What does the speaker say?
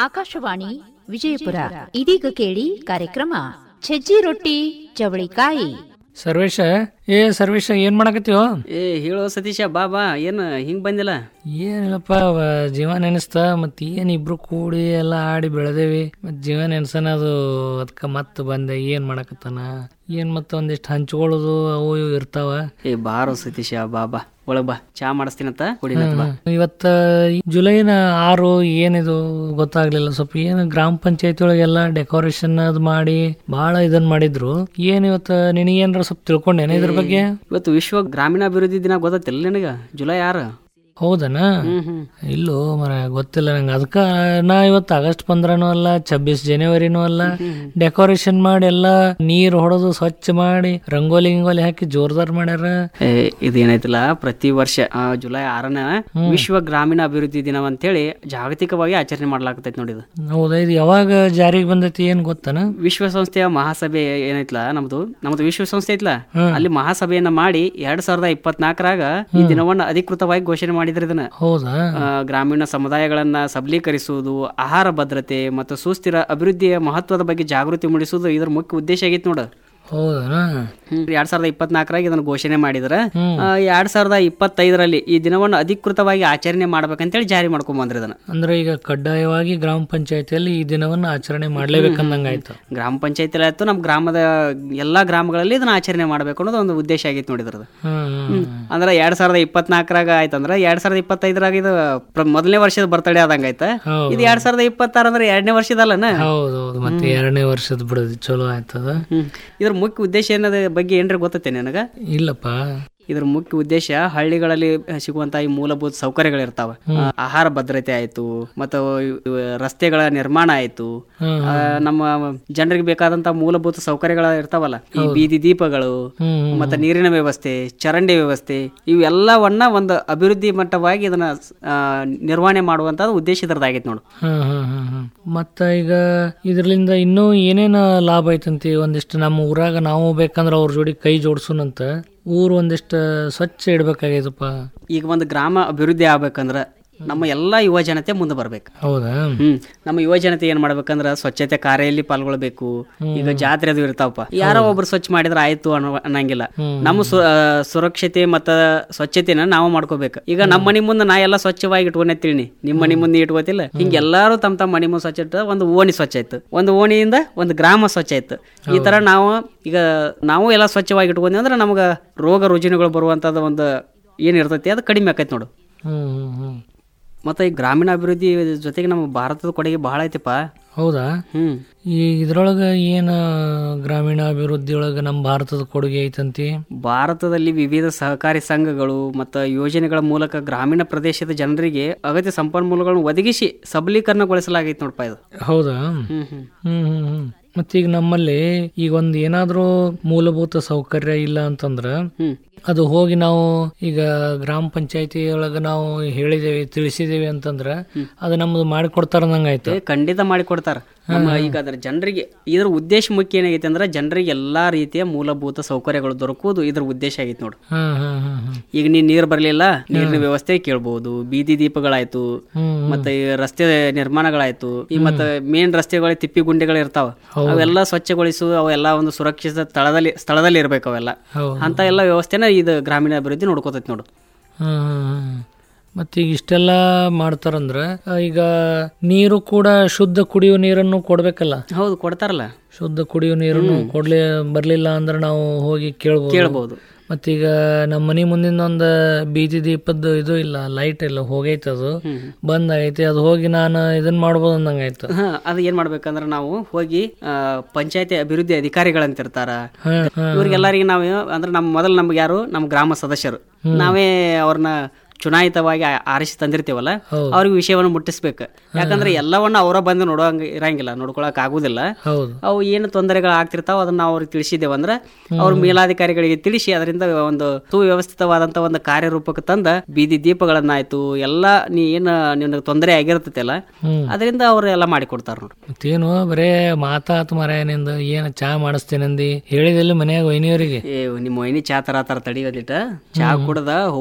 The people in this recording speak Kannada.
ಆಕಾಶವಾಣಿ ವಿಜಯಪುರ ಇದೀಗ ಕೇಳಿ ಕಾರ್ಯಕ್ರಮ ಸಜ್ಜಿ ರೊಟ್ಟಿ ಚವಳಿಕಾಯಿ ಸರ್ವೇಶ ಏ ಸರ್ವೇಶ ಏನ್ ಮಾಡಕತ್ತೀವೋ ಏ ಹೇಳೋ ಸತೀಶ ಬಾ ಬಾ ಏನು ಹಿಂಗ್ ಬಂದಿಲ್ಲ ಏನಿಲ್ಲಪ್ಪ ವ- ಜೀವ ನೆನೆಸ್ತ ಮತ್ ಏನ್ ಇಬ್ರು ಕೂಡಿ ಎಲ್ಲ ಆಡಿ ಬೆಳೆದೇವಿ ಮತ್ ಜೀವ ನೆನ್ಸನ ಅದು ಅದಕ್ಕ ಮತ್ ಬಂದೆ ಏನ್ ಮಾಡಕತ್ತಾನ ಏನ್ ಮತ್ತ ಒಂದಿಷ್ಟು ಹಂಚ್ಕೊಳ್ಳೋದು ಅವು ಇವು ಇರ್ತಾವ ಏ ಬಾರೋ ಸತೀಶ ಬಾ ಬಾ ಒಳಗ್ ಬಾ ಚಾ ಮಾಡಿಸ್ತೀನಂತ ಕುಡಿನಂತ ಬಾ ಇವತ್ತ ಈ ಜುಲೈನ ಆರು ಏನಿದು ಗೊತ್ತಾಗ್ಲಿಲ್ಲ ಸ್ವಲ್ಪ ಏನು ಗ್ರಾಮ ಪಂಚಾಯತಿ ಒಳಗೆಲ್ಲ ಡೆಕೋರೇಷನ್ ಅದ್ ಮಾಡಿ ಬಹಳ ಇದನ್ ಮಾಡಿದ್ರು ಏನ್ ಇವತ್ತ ನಿನಗೇನ್ರ ಸ್ವಲ್ಪ ತಿಳ್ಕೊಂಡೇನ ಇದ್ರ ಬಗ್ಗೆ ಇವತ್ತು ವಿಶ್ವ ಗ್ರಾಮೀಣಾಭಿವೃದ್ಧಿ ದಿನ ಗೊತ್ತೈತಿಲ್ಲ ನಿನಗ ಜುಲೈ ಆರು ಹೌದನ ಹ್ಮ್ ಹ್ಮ್ ಇಲ್ಲೋ ಮರ ಗೊತ್ತಿಲ್ಲ ನಂಗೆ ಅದಕ್ಕ ನಾ ಇವತ್ತು ಆಗಸ್ಟ್ ಪಂದ್ರನೂ ಅಲ್ಲ ಛಬ್ಬೀಸ್ ಜನವರಿನೂ ಅಲ್ಲ ಡೆಕೋರೇಷನ್ ಮಾಡಿ ಎಲ್ಲ ನೀರ್ ಹೊಡೆದು ಸ್ವಚ್ಛ ಮಾಡಿ ರಂಗೋಲಿ ಗಿಂಗೋಲಿ ಹಾಕಿ ಜೋರ್ದಾರ್ ಮಾಡ್ಯಾರ ಏ ಇದೇನೈತಿಲ್ಲ ಪ್ರತಿ ವರ್ಷ ಆ, ಜುಲೈ ಆರನ ವಿಶ್ವ ಗ್ರಾಮೀಣ ಅಭಿವೃದ್ಧಿ ದಿನ ಅಂತೇಳಿ ಜಾಗತಿಕವಾಗಿ ಆಚರಣೆ ಮಾಡ್ಲಾಕತೈತಿ ನೋಡಿ ಇದು ಹೌದಾ ಇದು ಯಾವಾಗ ಜಾರಿಗೆ ಬಂದೈತಿ ಏನ್ ಗೊತ್ತನ ವಿಶ್ವಸಂಸ್ಥೆಯ ಮಹಾಸಭೆ ಏನೈತ್ಲ ನಮ್ದು ನಮ್ದು ವಿಶ್ವಸಂಸ್ಥೆ ಐತ್ಲ ಅಲ್ಲಿ ಮಹಾಸಭೆಯನ್ನ ಮಾಡಿ ಎರಡ್ ಸಾವಿರದ ಇಪ್ಪತ್ನಾಲ್ಕರಾಗ ಈ ದಿನವನ್ನ ಅಧಿಕೃತವಾಗಿ ಘೋಷಣೆ ಮಾಡಿದ್ರ ಇದನ್ನ ಹೌದಾ ಆ, ಗ್ರಾಮೀಣ ಸಮುದಾಯಗಳನ್ನ ಸಬಲೀಕರಿಸುವುದು ಆಹಾರ ಭದ್ರತೆ ಮತ್ತು ಸುಸ್ಥಿರ ಅಭಿವೃದ್ಧಿಯ ಮಹತ್ವದ ಬಗ್ಗೆ ಜಾಗೃತಿ ಮೂಡಿಸುವುದು ಇದರ ಮುಖ್ಯ ಉದ್ದೇಶ ಆಗೈತಿ ನೋಡು ಹೌದಾ ಎರಡ್ ಸಾವಿರದ ಇಪ್ಪತ್ನಾಲ್ಕರಾಗ ಇದನ್ನ ಘೋಷಣೆ ಮಾಡಿದ್ರ ಆ, ಎರಡ್ ಸಾವಿರದ ಇಪ್ಪತ್ತೈದರಲ್ಲಿ ಈ ದಿನವನ್ನು ಅಧಿಕೃತವಾಗಿ ಆಚರಣೆ ಮಾಡ್ಬೇಕಂತೇಳಿ ಜಾರಿ ಮಾಡ್ಕೊಂಡ್ ಬಂದ್ರಿ ಇದನ್ನ ಅಂದ್ರೆ ಈಗ ಕಡ್ಡಾಯವಾಗಿ ಗ್ರಾಮ ಪಂಚಾಯತಿಯಲ್ಲಿ ಈ ದಿನವನ್ನ ಆಚರಣೆ ಮಾಡ್ಲೇಬೇಕಂದಂಗಾಯ್ತು ಗ್ರಾಮ ಪಂಚಾಯತಿ ಆಯ್ತು ನಮ್ಮ ಗ್ರಾಮದ ಎಲ್ಲಾ ಗ್ರಾಮಗಳಲ್ಲಿ ಇದನ್ನ ಆಚರಣೆ ಮಾಡ್ಬೇಕು ಅನ್ನೋದು ಒಂದು ಉದ್ದೇಶ ಆಗೈತಿ ನೋಡಿದ್ರದು ಹ್ಮ್ ಅಂದ್ರೆ ಎರಡ್ ಸಾವಿರದ ಇಪ್ಪತ್ನಾಲ್ಕರಾಗ ಆಯ್ತಂದ್ರ ಎರಡ್ ಸಾವಿರದ ಇಪ್ಪತ್ತೈದರಾಗ ಇದು ಪ್ರ- ಮೊದಲನೇ ವರ್ಷದ ಬರ್ತಡೇ ಆದಂಗ ಆಯ್ತ ಹೌದು. ಇದು ಎರಡ್ ಸಾವಿರದ ಇಪ್ಪತ್ತಾರ ಅಂದ್ರೆ ಎರಡನೇ ವರ್ಷದಲ್ಲನ ಹೌದೌದು ಮತ್ತೆ ಎರಡನೇ ವರ್ಷದ ಬಿಡೋದು ಚಲೋ ಆಯ್ತದ ಹ್ಮ್ ಇದ್ರ ಮುಖ್ಯ ಉದ್ದೇಶ ಏನದ ಬಗ್ಗೆ ಏನ್ರ ಗೊತ್ತೈತೆ ನಿನಗ ಇಲ್ಲಪ್ಪ ಇದ್ರ ಮುಖ್ಯ ಉದ್ದೇಶ ಹಳ್ಳಿಗಳಲ್ಲಿ ಸಿಗುವಂತ ಈ ಮೂಲಭೂತ ಸೌಕರ್ಯಗಳಿರ್ತಾವ ಆ, ಆಹಾರ ಭದ್ರತೆ ಆಯ್ತು ಮತ್ತು ಇವ್ ರಸ್ತೆಗಳ ನಿರ್ಮಾಣ ಆಯ್ತು ಹ್ಮ್, ಆ, ನಮ್ಮ ಜನರಿಗೆ ಬೇಕಾದಂತ ಮೂಲಭೂತ ಸೌಕರ್ಯಗಳ ಇರ್ತಾವಲ್ಲ ಈ ಬೀದಿ ದೀಪಗಳು ಹ್ಮ್ ಮತ್ತೆ ನೀರಿನ ವ್ಯವಸ್ಥೆ ಚರಂಡಿ ವ್ಯವಸ್ಥೆ ಇವೆಲ್ಲವನ್ನ ಒಂದು ಅಭಿವೃದ್ಧಿ ಮಟ್ಟವಾಗಿ ಇದನ್ನ ಆ, ನಿರ್ವಹಣೆ ಮಾಡುವಂತ ಉದ್ದೇಶ ಇದ್ರದ್ದಾಗೈತೆ ನೋಡು ಹ್ಮ್ ಹ್ಮ್ ಹ್ಮ್ ಹ್ಮ್ ಮತ್ತ ಈಗ ಇದ್ರಲಿಂದ ಇನ್ನೂ ಏನೇನ ಲಾಭ ಐತಂತಿ ಒಂದಿಷ್ಟು ನಮ್ಮ ಊರಾಗ ನಾವು ಬೇಕಂದ್ರ ಅವ್ರ ಜೋಡಿ ಕೈ ಜೋಡ್ಸುನಂತ ಊರು ಒಂದಿಷ್ಟು ಸ್ವಚ್ಛ ಇಡ್ಬೇಕಾಗೈತಪ್ಪ ಈಗ ಒಂದು ಗ್ರಾಮ ಅಭಿವೃದ್ಧಿ ಆಗ್ಬೇಕಂದ್ರ ನಮ್ಮ ಎಲ್ಲಾ ಯುವ ಜನತೆ ಮುಂದೆ ಬರ್ಬೇಕು ಹೌದಾ ಹ್ಮ್ ನಮ್ಮ ಯುವ ಜನತೆ ಏನ್ ಮಾಡ್ಬೇಕಂದ್ರ ಸ್ವಚ್ಛತೆ ಕಾರ್ಯಲ್ಲಿ ಪಾಲ್ಗೊಳ್ಬೇಕು ಈಗ ಜಾತ್ರೆ ಅದು ಇರ್ತಾವಪ್ಪ ಯಾರೋ ಒಬ್ರು ಸ್ವಚ್ಛ ಮಾಡಿದ್ರ ಆಯ್ತು ಅನ್ನೋ ಅನ್ನಂಗಿಲ್ಲ ನಮ್ಮ ಸು- ಆ, ಸುರಕ್ಷತೆ ಮತ್ತ ಸ್ವಚ್ಛತೆನ ನಾವು ಮಾಡ್ಕೋಬೇಕು ಈಗ ನಮ್ಮ ಮನಿ ಮುಂದೆ ನಾ ಎಲ್ಲ ಸ್ವಚ್ಛವಾಗಿ ಇಟ್ಕೊಂಡೆ ತಿಳಿ ನಿಮ್ಮ ಮನಿ ಮುಂದೆ ಇಟ್ಕೋತಿಲ್ಲ ಹಿಂಗ ಎಲ್ಲಾರು ತಮ್ಮ ತಮ್ಮ ಮನಿ ಮುಂದೆ ಸ್ವಚ್ಛ ಇಟ್ಟ ಒಂದು ಓಣಿ ಸ್ವಚ್ಛ ಆಯ್ತು ಒಂದು ಓಣಿಯಿಂದ ಒಂದು ಗ್ರಾಮ ಸ್ವಚ್ಛ ಆಯ್ತು ಈ ತರ ನಾವು ಈಗ ನಾವು ಎಲ್ಲ ಸ್ವಚ್ಛವಾಗಿ ಇಟ್ಕೊಂಡ್ವಿ ಅಂದ್ರೆ ನಮ್ಗ ರೋಗ ರುಜಿನಗಳು ಬರುವಂತದ ಒಂದು ಏನ್ ಇರ್ತೈತಿ ಅದು ಕಡಿಮೆ ಆಕೈತಿ ನೋಡು ಹ್ಮ್ ಹ್ಮ್ ಹ್ಮ್ ಮತ್ತೆ ಈ ಗ್ರಾಮೀಣ ಅಭಿವೃದ್ಧಿ ಜೊತೆಗೆ ನಮ್ಮ ಭಾರತದ ಕೊಡುಗೆ ಬಹಳ ಐತಿಪ್ಪ ಹೌದಾ ಹ್ಮ್ ಈ ಇದ್ರೊಳಗ ಏನ ಗ್ರಾಮೀಣ ಅಭಿವೃದ್ಧಿ ಒಳಗ ನಮ್ಮ ಭಾರತದ ಕೊಡುಗೆ ಐತಂತಿ ಭಾರತದಲ್ಲಿ ವಿವಿಧ ಸಹಕಾರಿ ಸಂಘಗಳು ಮತ್ತು ಯೋಜನೆಗಳ ಮೂಲಕ ಗ್ರಾಮೀಣ ಪ್ರದೇಶದ ಜನರಿಗೆ ಅಗತ್ಯ ಸಂಪನ್ಮೂಲಗಳನ್ನು ಒದಗಿಸಿ ಸಬಲೀಕರಣಗೊಳಿಸಲಾಗೈತೆ ನೋಡಪ್ಪ ಇದು ಹೌದಾ ಹ್ಮ್ ಹ್ಮ್ ಹ್ಮ್ ಹ್ಮ್ ಹ್ಮ್ ಮತ್ತೀಗ ನಮ್ಮಲ್ಲಿ ಈಗ ಒಂದ್ ಏನಾದ್ರೂ ಮೂಲಭೂತ ಸೌಕರ್ಯ ಇಲ್ಲ ಅಂತಂದ್ರ ಹ್ಮ್ ಅದು ಹೋಗಿ ನಾವು ಈಗ ಗ್ರಾಮ ಪಂಚಾಯತಿ ಒಳಗ ನಾವು ಹೇಳಿದೇವಿ ತಿಳಿಸಿದೇವಿ ಅಂತಂದ್ರ ಅದು ನಮ್ದು ಮಾಡಿಕೊಡ್ತಾರ ನಂಗಾಯ್ತು ಏ, ಖಂಡಿತ ಮಾಡಿಕೊಡ್ತಾರ ನಮ್ಮ ಈಗ ಅದ್ರ ಜನರಿಗೆ ಇದ್ರ ಉದ್ದೇಶ ಮುಖ್ಯ ಏನಾಗೈತೆ ಅಂದ್ರೆ ಜನರಿಗೆ ಎಲ್ಲಾ ರೀತಿಯ ಮೂಲಭೂತ ಸೌಕರ್ಯಗಳು ದೊರಕುವುದು ಇದ್ರ ಉದ್ದೇಶ ಆಗೈತೆ ನೋಡು ಹ್ಮ್ ಹ್ಮ್ ಹ್ಮ್ ಹ್ಮ್ ಈಗ ನೀ ನೀರ್ ಬರ್ಲಿಲ್ಲ ನೀರಿನ ವ್ಯವಸ್ಥೆ ಕೇಳ್ಬಹುದು ಬೀದಿ ದೀಪಗಳಾಯ್ತು ಹ್ಮ್ ಮತ್ತೆ ಈ ರಸ್ತೆ ನಿರ್ಮಾಣಗಳಾಯ್ತು ಈ ಮತ್ತೆ ಮೇನ್ ರಸ್ತೆಗಳ ತಿಪ್ಪಿ ಗುಂಡಿಗಳು ಇರ್ತಾವ ಅವೆಲ್ಲ ಸ್ವಚ್ಛಗೊಳಿಸು ಅವೆಲ್ಲ ಒಂದು ಸುರಕ್ಷಿತ ಸ್ಥಳದಲ್ಲಿ ಸ್ಥಳದಲ್ಲಿ ಇರ್ಬೇಕು ಅವೆಲ್ಲ ಹೌದು ಅಂತ ಎಲ್ಲ ವ್ಯವಸ್ಥೆನ ಇದು ಗ್ರಾಮೀಣ ಅಭಿವೃದ್ಧಿ ನೋಡ್ಕೋತೈತಿ ನೋಡು ಹ್ಮ್ ಹ್ಮ್ ಹ್ಮ್. ಮತ್ತ್ ಈಗ ಇಷ್ಟೆಲ್ಲ ಮಾಡ್ತಾರಂದ್ರ ಆ, ಈಗ ನೀರು ಕೂಡ ಶುದ್ಧ ಕುಡಿಯುವ ನೀರನ್ನು ಕೊಡ್ಬೇಕಲ್ಲ ಹೌದು ಕೊಡ್ತಾರಲ್ಲ ಶುದ್ಧ ಕುಡಿಯುವ ನೀರನ್ನು ಕೊಡ್ಲಿ ಬರ್ಲಿಲ್ಲ ಅಂದ್ರೆ ನಾವು ಹೋಗಿ ಕೇಳ್ಬೋದು ಕೇಳ್ಬಹುದು ಮತ್ತೀಗ ನಮ್ಮ ಮನಿ ಮುಂದಿನ ಒಂದು ಬೀದಿ ದೀಪದ್ದು ಇದು ಇಲ್ಲ ಲೈಟ್ ಇಲ್ಲ ಹೋಗೈತೆ ಅದು ಬಂದ್ ಆಗೈತಿ ಅದು ಹೋಗಿ ನಾನು ಇದನ್ ಮಾಡ್ಬೋದು ಅಂದಂಗಾಯ್ತು ಹಾ ಅದು ಏನ್ ಮಾಡ್ಬೇಕಂದ್ರ ನಾವು ಹೋಗಿ ಪಂಚಾಯತಿ ಅಭಿವೃದ್ಧಿ ಅಧಿಕಾರಿಗಳಂತ ಇರ್ತಾರ ಹ್ಮ್ ಹ್ಮ್ ಇವ್ರಿಗೆಲ್ಲರಿಗೆ ನಾವು ಅಂದ್ರೆ ನಮ್ಮ ಮೊದಲು ನಮ್ಗೆ ಯಾರು ನಮ್ಮ ಗ್ರಾಮ ಸದಸ್ಯರು ನಾವೇ ಅವ್ರನ್ನ ಚುನಾಯಿತವಾಗಿ ಆ- ಆರಿಸಿ ತಂದಿರ್ತೀವಲ್ಲ ಅವ್ರಿಗೆ ವಿಷಯವನ್ನು ಮುಟ್ಟಿಸ್ಬೇಕು ಯಾಕಂದ್ರೆ ಎಲ್ಲವನ್ನ ಅವರ ಬಂದು ನೋಡೋಂಗ ಇರಂಗಿಲ್ಲ ನೋಡ್ಕೊಳಕ್ ಆಗುದಿಲ್ಲ ಹೌದು ಅವು ಏನು ತೊಂದರೆಗಳು ಆಗ್ತಿರ್ತಾವ ಅದನ್ನ ನಾವು ಅವ್ರಿಗೆ ತಿಳಿಸಿದ್ದೇವಂದ್ರ ಅವ್ರ ಮೇಲಾಧಿಕಾರಿಗಳಿಗೆ ತಿಳಿಸಿ ಅದರಿಂದ ಒಂದು ಸುವ್ಯವಸ್ಥಿತವಾದಂತ ಒಂದು ಕಾರ್ಯರೂಪಕ್ಕೆ ತಂದ ಬೀದಿ ದೀಪಗಳನ್ನಾಯ್ತು ಎಲ್ಲ ನೀ ಏನ ನಿನಗೆ ತೊಂದರೆ ಆಗಿರ್ತೈತಲ್ಲ ಹ್ಮ್. ಅದರಿಂದ ಅವ್ರು ಎಲ್ಲ ಮಾಡಿಕೊಡ್ತಾರ ನೋಡ್ರಿ ಮತ್ತೇನು ಬರೇ ಮಾತಾತ್ ಮರ ನಿಂದು ಏನ್ ಚಾ ಮಾಡಿಸ್ತೇನಂದಿ ಹೇಳಿದೆಲ್ಲ ಮನ್ಯಾಗ ವೈನಿಯವರಿಗೆ ಏ ನಿಮ್ಮ ವೈನಿ ಚಾ ತರ ತರ ತಡಿ ಒಂದಿಟ ಚಾ ಕುಡ್ದ